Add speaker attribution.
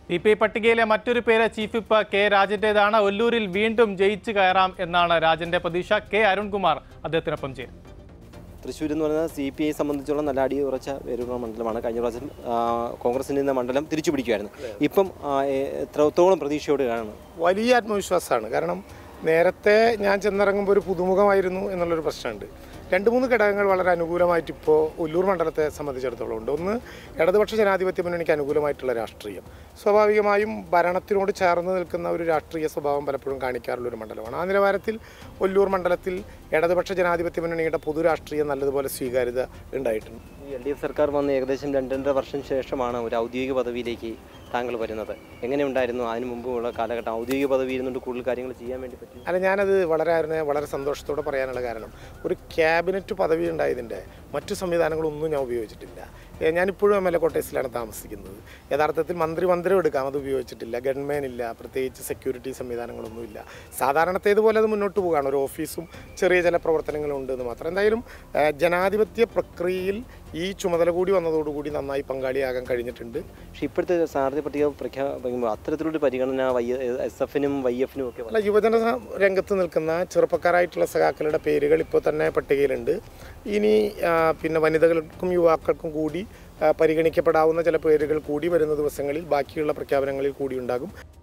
Speaker 1: C P I പട്ടികയിലെ മറ്റൊരു പേര് ചീഫ് വിപ്പ് കെ രാജന്റേതാണ് ഒല്ലൂരിൽ വീണ്ടും ജയിച്ചു കയറാം എന്നാണ് രാജന്റെ പ്രതീക്ഷ കെ അരുൺകുമാർ അദ്ദേഹത്തിനൊപ്പം ചേരും
Speaker 2: തൃശ്ശൂർ എന്ന് പറയുന്നത് സി പി ഐ സംബന്ധിച്ചുള്ള നല്ല അടി ഉറച്ച വേരുള്ള മണ്ഡലമാണ് കഴിഞ്ഞ പ്രാവശ്യം ആ, കോൺഗ്രസിൻ്റെ നിന്ന മണ്ഡലം തിരിച്ചു പിടിക്കുമായിരുന്നു ഇപ്പം ആ, എ- എത്രത്തോളം പ്രതീക്ഷയോട് കാണുന്നു
Speaker 3: വലിയ ആത്മവിശ്വാസമാണ് കാരണം നേരത്തെ ഞാൻ ചെന്നിറങ്ങുമ്പോൾ ഒരു പുതുമുഖമായിരുന്നു എന്നുള്ളൊരു പ്രശ്നമുണ്ട് രണ്ട് മൂന്ന് ഘടകങ്ങൾ വളരെ അനുകൂലമായിട്ട് ഇപ്പോൾ ഉല്ലൂർ മണ്ഡലത്തെ സംബന്ധിച്ചിടത്തോളം ഉണ്ട് ഒന്ന് ഇടതുപക്ഷ ജനാധിപത്യ മുന്നണിക്ക് അനുകൂലമായിട്ടുള്ള രാഷ്ട്രീയം സ്വാഭാവികമായും ഭരണത്തിനോട് ചേർന്ന് നിൽക്കുന്ന ഒരു രാഷ്ട്രീയ സ്വഭാവം പലപ്പോഴും കാണിക്കാറുള്ള ഒരു മണ്ഡലമാണ് ആ നിലവാരത്തിൽ ഒല്ലൂർ മണ്ഡലത്തിൽ ഇടതുപക്ഷ ജനാധിപത്യ മുന്നണിയുടെ പൊതു രാഷ്ട്രീയം നല്ലതുപോലെ സ്വീകാര്യത ഉണ്ടായിട്ടുണ്ട്
Speaker 2: ഈ എൽ ഡി എഫ് സർക്കാർ വന്ന് ഏകദേശം രണ്ടര വർഷം ശേഷമാണ് ഒരു ഔദ്യോഗിക പദവിയിലേക്ക് താങ്കൾ വരുന്നത് എങ്ങനെയുണ്ടായിരുന്നു അതിന് മുമ്പുള്ള കാലഘട്ടം ഔദ്യോഗിക പദവി ഇരുന്നുകൊണ്ട് കൂടുതൽ കാര്യങ്ങൾ ചെയ്യാൻ വേണ്ടി പറ്റി
Speaker 3: അല്ല ഞാനത് വളരെ അതിനെ വളരെ സന്തോഷത്തോടെ പറയാനുള്ള കാരണം ഒരു ക്യാബിനറ്റ് പദവി ഉണ്ടായതിൻ്റെ മറ്റു സംവിധാനങ്ങളൊന്നും ഞാൻ ഉപയോഗിച്ചിട്ടില്ല ഏ, ഞാനിപ്പോഴും എം എൽ എ കോട്ടേഴ്സിലാണ് താമസിക്കുന്നത് യഥാർത്ഥത്തിൽ മന്ത്രി മന്ദിരം എടുക്കാം അത് ഉപയോഗിച്ചിട്ടില്ല ഗൺമാൻ ഇല്ല പ്രത്യേകിച്ച് സെക്യൂരിറ്റി സംവിധാനങ്ങളൊന്നുമില്ല സാധാരണത്തേതുപോലെ അത് മുന്നോട്ട് പോകുകയാണ് ഒരു ഓഫീസും ചെറിയ ചില പ്രവർത്തനങ്ങളും ഉണ്ട് എന്ന് മാത്രം എന്തായാലും ഏ, ജനാധിപത്യ പ്രക്രിയയിൽ ഈ ചുമതല കൂടി വന്നതോടുകൂടി നന്നായി പങ്കാളിയാകാൻ കഴിഞ്ഞിട്ടുണ്ട്
Speaker 2: പക്ഷേ ഇപ്പോഴത്തെ സ്ഥാനാർത്ഥി പട്ടിക പ്രഖ്യാപിക്കുമ്പോൾ അത്തരത്തിലൊരു പരിഗണന വൈ എസ് എഫിനും വൈ എഫിനും ഒക്കെ
Speaker 3: അല്ല യുവജന സ- രംഗത്ത് നിൽക്കുന്ന ചെറുപ്പക്കാരായിട്ടുള്ള സഖാക്കളുടെ പേരുകൾ ഇപ്പോൾ തന്നെ പട്ടികയിലുണ്ട് ഇനി ആ, പിന്നെ വനിതകൾക്കും യുവാക്കൾക്കും കൂടി ആ, പരിഗണിക്കപ്പെടാവുന്ന ചില പേരുകൾ കൂടി വരുന്ന ദിവസങ്ങളിൽ ബാക്കിയുള്ള പ്രഖ്യാപനങ്ങളിൽ കൂടി ഉണ്ടാകും